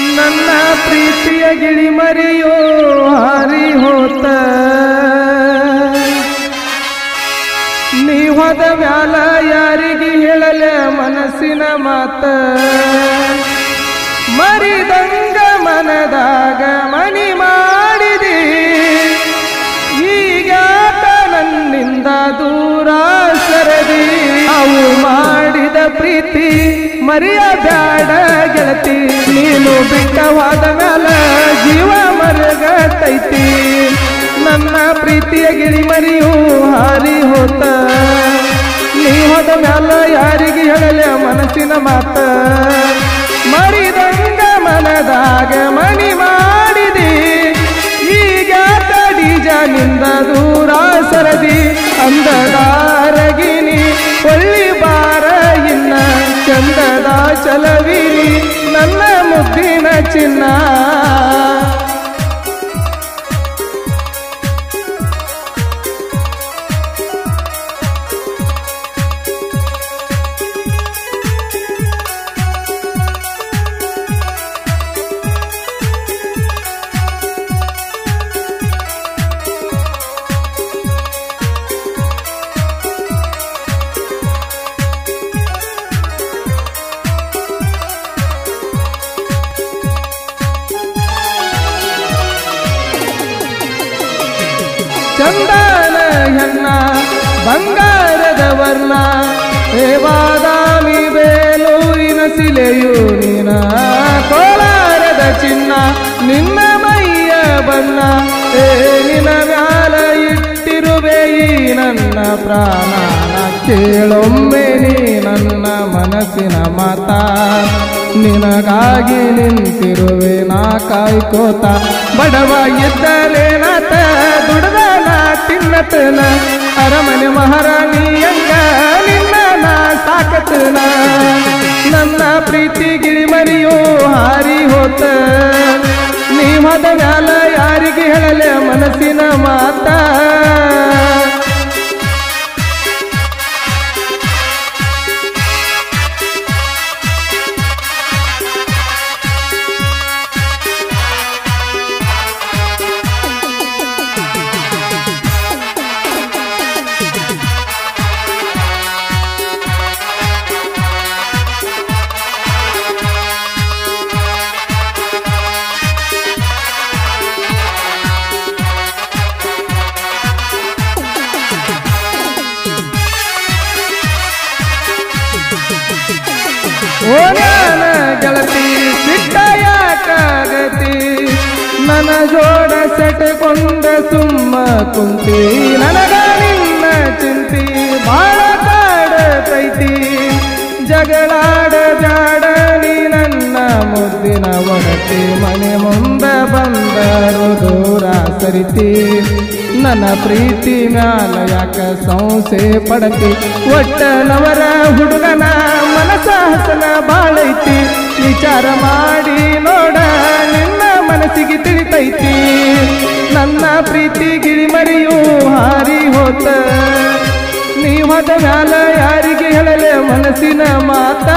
ನನ್ನ ಪ್ರೀತಿಯ ಗಿಳಿ ಮರಿಯೋ ಹಾರಿ ಹೋತ ನೀ ಹೋದ ಮ್ಯಾಲ ಯಾರಿಗೆ ಹೇಳಲೆ ಮನಸ್ಸಿನ ಮಾತ ಮರಿದಂಗ ಮನದಾಗ ಮನಿ ಮಾಡಿದಿ ಈಗಾತ ನನ್ನಿಂದ ದೂರ ಸರದಿ ಅವು ಮಾಡಿದ ಪ್ರೀತಿ ಮರಿಯ ಬ್ಯಾಡ ಗೆಳತಿ ನೀನು ಬಿಟ್ಟವಾದ ಮ್ಯಾಲ ಜೀವ ಮರಗತೈತಿ ನನ್ನ ಪ್ರೀತಿಯ ಗಿಳಿ ಮರಿಯು ಹಾರಿ ಹೋತ ನೀ ಹೋದ ಮ್ಯಾಲ ಯಾರಿಗೆ ಹೇಳಲೆ ಮನಸ್ಸಿನ ಮಾತ ಮರಿದಂಗ ಮನದಾಗ ಮನಿ ಮಾಡಿದಿ ಈಗ ಕಡಿಜನಿಂದ ದೂರ ಸರದಿ ಅಂದದಾರಗಿನಿ ಒಳ್ಳಿ ಬಾರ ಇನ್ನ ಚಂದದ ಚಲವಿನಿ ನನ್ನ ಮುದ್ದಿನ ಚಿನ್ನ ಚಂದನ ಹೆಣ್ಣ ಬಂಗಾರದ ವರ್ಣ ದೇವಾದಾಮಿ ಬೇಲೂರಿನ ಸಿಲೆಯು ನೀನ ಕೋಲಾರದ ಚಿನ್ನ ನಿನ್ನ ಮೈಯ ಬಣ್ಣ ಏ ನಿನ ಮ್ಯಾಲ ಇಟ್ಟಿರುವೆ ಈ ನನ್ನ ಪ್ರಾಣ ಕೇಳೊಮ್ಮೆ ನೀ ನನ್ನ ಮನಸ್ಸಿನ ಮಾತ ನಿನಗಾಗಿ ನಿಂತಿರುವೆ ನಾ ಕಾಯ್ಕೋತ ಬಡವ ಇದ್ದರೇನಾತ ದುಡ್ದ ನಾ ತಿನ್ನತನ ಅರಮನೆ ಮಹಾರಾಣಿಯಂಗ ನಿನ್ನ ನಾ ಸಾಕತನ ನನ್ನ ಪ್ರೀತಿ ಗಿಳಿ ಮರಿಯೋ ಹಾರಿ ಹೋತ ನೀ ಹೋದ ಮ್ಯಾಲ ಯಾರಿಗೆ ಹೇಳಲೆ ಮನಸ್ಸಿನ ಮಾತಾ ಓ ನನ್ನ ಗೆಳತಿ ಸಿಟ್ಟ ಯಾಕಾಗತಿ ನನ್ನ ಜೋಡ ಸೆಟಕೊಂಡ ಸುಮ್ಮ ಕುಂತಿ ನನಗ ನಿನ್ನ ಚಿಂತಿ ಬಾಳ ಕಾಡತೈತಿ ಜಗಳಾಡ ಜಾಡ ನೀ ನನ್ನ ಮುದ್ದಿನ ಒಡತಿ ಮನೆ ಮುಂದೆ ಬಂದರು ದೂರ ಸರಿತಿ ನನ್ನ ಪ್ರೀತಿ ಮ್ಯಾಲ ಯಾಕ ಸಂಸೆ ಪಡತಿ ಒಟ್ಟ ನವರ ಹುಡುಗನ ಮನಸ ಹಸನ ಬಾಳೈತಿ ವಿಚಾರ ಮಾಡಿ ನೋಡ ನಿನ್ನ ಮನಸ್ಸಿಗೆ ತಿಳಿತೈತಿ ನನ್ನ ಪ್ರೀತಿ ಗಿಳಿ ಮರಿಯು ಹಾರಿ ಹೋತ ನೀ ಹೋದ ಮ್ಯಾಲ ಯಾರಿಗೆ ಹೇಳಲೆ ಮನಸ್ಸಿನ ಮಾತಾ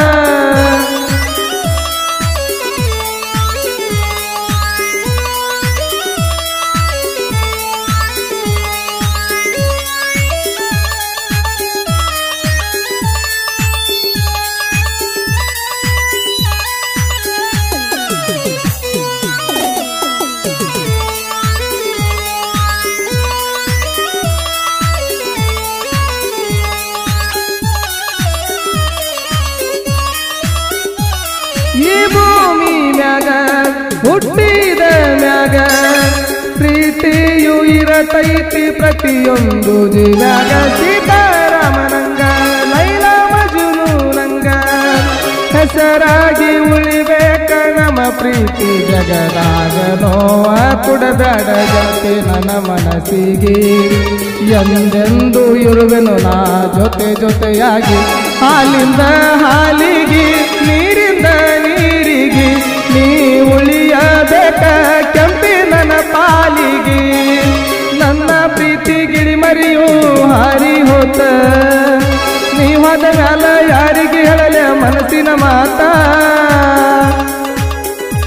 ಈ ಭೂಮಿ ಮ್ಯಾಗ ಹುಟ್ಟಿದ ಮ್ಯಾಗ ಪ್ರೀತಿಯು ಇರತೈತಿ ಪ್ರತಿಯೊಂದು ಜೀವ್ಯಾಗ ಸೀತಾರಾಮನಂಗ ಲೈಲ ಮಜುನೂನಂಗ ಹೆಸರಾಗಿ ಉಳಿಬೇಕ ನಮ್ಮ ಪ್ರೀತಿ ಜಗದಾಗ ನೋವ ಕುಡಬೇಡ ಜೊತೆ ನನ್ನ ಮನಸ್ಸಿಗೆ ಎಂದೆಂದು ಇರುವೆನು ನಾ ಜೊತೆ ಜೊತೆಯಾಗಿ ಹಾಲಿಂದ ಹಾಲಿಗೆ ನೀರಿಂದ ನೀರಿಗೆ ನೀ ಉಳಿಯಬೇಕ ಕೆಂಪಿನ ಪಾಲಿಗೆ ನನ್ನ ಪ್ರೀತಿ ಗಿಳಿ ಮರಿಯು ಹಾರಿ ಹೋತ ನೀ ಹೋದ ಮ್ಯಾಲ ಯಾರಿಗೆ ಹೇಳಲೆ ಮನಸ್ಸಿನ ಮಾತಾ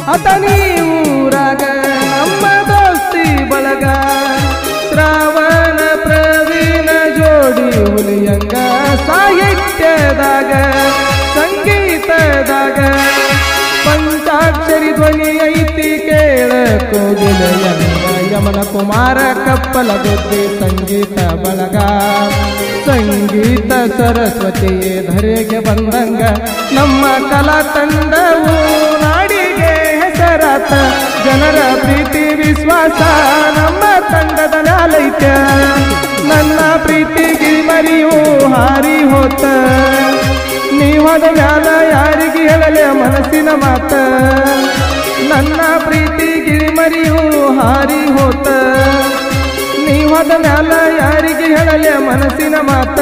ಅತನಿ ಊರಾಗ ನಮ್ಮ ದೋಸ್ತಿ ಬಳಗ ಶ್ರಾವಣ ಪ್ರವೀಣ ಜೋಡಿ ಹುಲಿಯಂಗ ಸಾಹಿತ್ಯದಾಗ ಸಂಗೀತದಾಗ ಪಂಚಾಕ್ಷರಿ ಧ್ವನಿ ಐತಿ ಕೇಳ ಕೋಗಿಲೆಯಂಗ ಯಮನ ಕುಮಾರ ಕಪ್ಪಲ ಬುದ್ಧಿ ಸಂಗೀತ ಬಳಗ ಸಂಗೀತ ಸರಸ್ವತಿಯೇ ಧರೆಗೆ ಬಂದಂಗ ನಮ್ಮ ಕಲಾ ತಂಡವು ನಾಡಿಗೆ ಹೆಸರಾತ ಜನರ ಪ್ರೀತಿ ವಿಶ್ವಾಸ ನಮ್ಮ ತಂಡದ ಮ್ಯಾಲೈತ ನನ್ನ ಪ್ರೀತಿಗೆ ಮರಿಯು ಹಾರಿ ಹೋತ ನೀವಾದ ಮ್ಯಾಲ ಯಾರಿಗೆ ಹೇಳಲೆ ಮನಸ್ಸಿನ ಮಾತ ನನ್ನ ಪ್ರೀತಿ ಗಿರಿಮರಿಯು ಹಾರಿ ಹೋತ ನೀವಾದ ಮ್ಯಾಲ ಯಾರಿಗೆ ಹೇಳಲೆ ಮನಸ್ಸಿನ ಮಾತ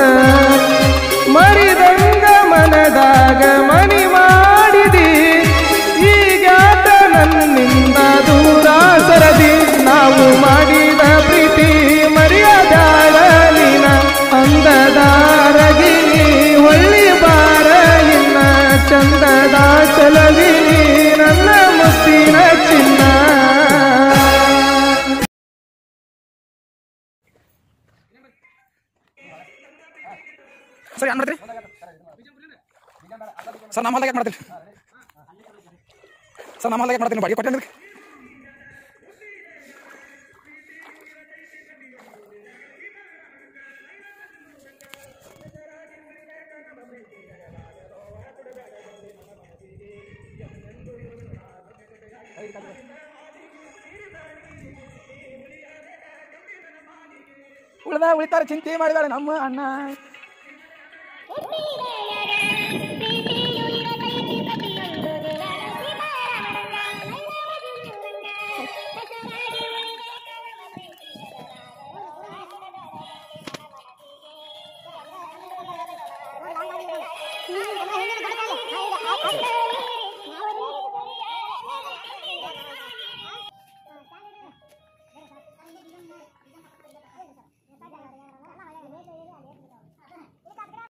ಮರಿದಂಗ ಮನದಾಗ ಮನಿ ಮಾಡಿದಿ ಈಗಾತ ನನ್ನಿಂದ ದೂರ ಸರದಿ ನಾವು ಮಾಡಿದ ಪ್ರೀತಿ ಮರ್ಯಾದಾಳ ನೀನ ಅಂದದಾರಗಿ ಹೊಳ್ಳಿ ಬಾರ ಇನ್ನ ಚಂದದ ಚಲವಿ ನೀ ನನ್ನ ಮುತ್ತಿನ ಚಿನ್ನ ಸರ್ ಏನ್ ಮಾಡ್ತೀರಿ ಸರ್ ನಮ್ಮ ಹೊಲ್ದಾಗ ಮಾಡ್ತೀನಿ ಸರ್ ನಮ್ಮ ಹೊಲ್ದಾಗ ಮಾಡ್ತೀನಿ ಬಾಡಿಗೆ ಕೊಟ್ಟೆ ಉಳ್ದ ಉಳಿತಾರ ಚಿಂತೆ ಮಾಡಿದಾಳೆ ನಮ್ಮ ಅಣ್ಣ